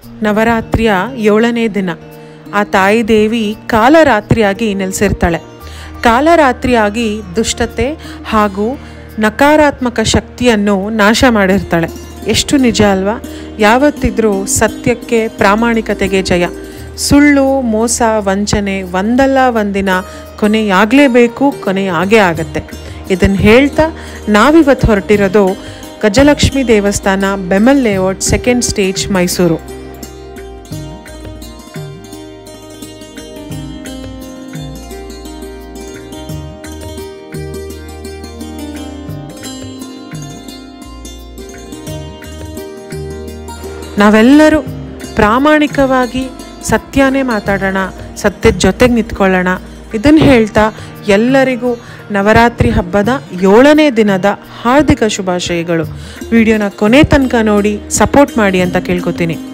ನವರಾತ್ರಿಯ ಏಳನೇ ದಿನ ಆ ತಾಯಿ ದೇವಿ ಕಾಲರಾತ್ರಿಯಾಗಿ ನೆಲೆಸಿರ್ತಾಳೆ ಕಾಲರಾತ್ರಿಯಾಗಿ ದುಷ್ಟತೆ ಹಾಗೂ ನಕಾರಾತ್ಮಕ ಶಕ್ತಿಯನ್ನು ನಾಶ ಮಾಡಿರ್ತಾಳೆ ಎಷ್ಟು ನಿಜ ಅಲ್ವಾ ಯಾವತ್ತಿದ್ರೂ ಸತ್ಯಕ್ಕೆ ಪ್ರಾಮಾಣಿಕತೆಗೆ ಜಯ ಸುಳ್ಳು ಮೋಸ ವಂಚನೆ ಒಂದಲ್ಲ ಒಂದಿನ ಕೊನೆಯಾಗಲೇಬೇಕು ಕೊನೆಯಾಗೇ ಆಗತ್ತೆ ಇದನ್ನು ಹೇಳ್ತಾ ನಾವಿವತ್ತು ಹೊರಟಿರೋದು ಗಜಲಕ್ಷ್ಮಿ ದೇವಸ್ಥಾನ BEML layout second stage Mysuru ನಾವೆಲ್ಲರೂ ಪ್ರಾಮಾಣಿಕವಾಗಿ ಸತ್ಯನೇ ಮಾತಾಡೋಣ ಸತ್ಯದ ಜೊತೆಗೆ ನಿಂತ್ಕೊಳ್ಳೋಣ ಇದನ್ನು ಹೇಳ್ತಾ ಎಲ್ಲರಿಗೂ ನವರಾತ್ರಿ ಹಬ್ಬದ ಏಳನೇ ದಿನದ ಹಾರ್ದಿಕ ಶುಭಾಶಯಗಳು ವಿಡಿಯೋನ ಕೊನೆ ತನಕ ನೋಡಿ ಸಪೋರ್ಟ್ ಮಾಡಿ ಅಂತ ಕೇಳ್ಕೊತೀನಿ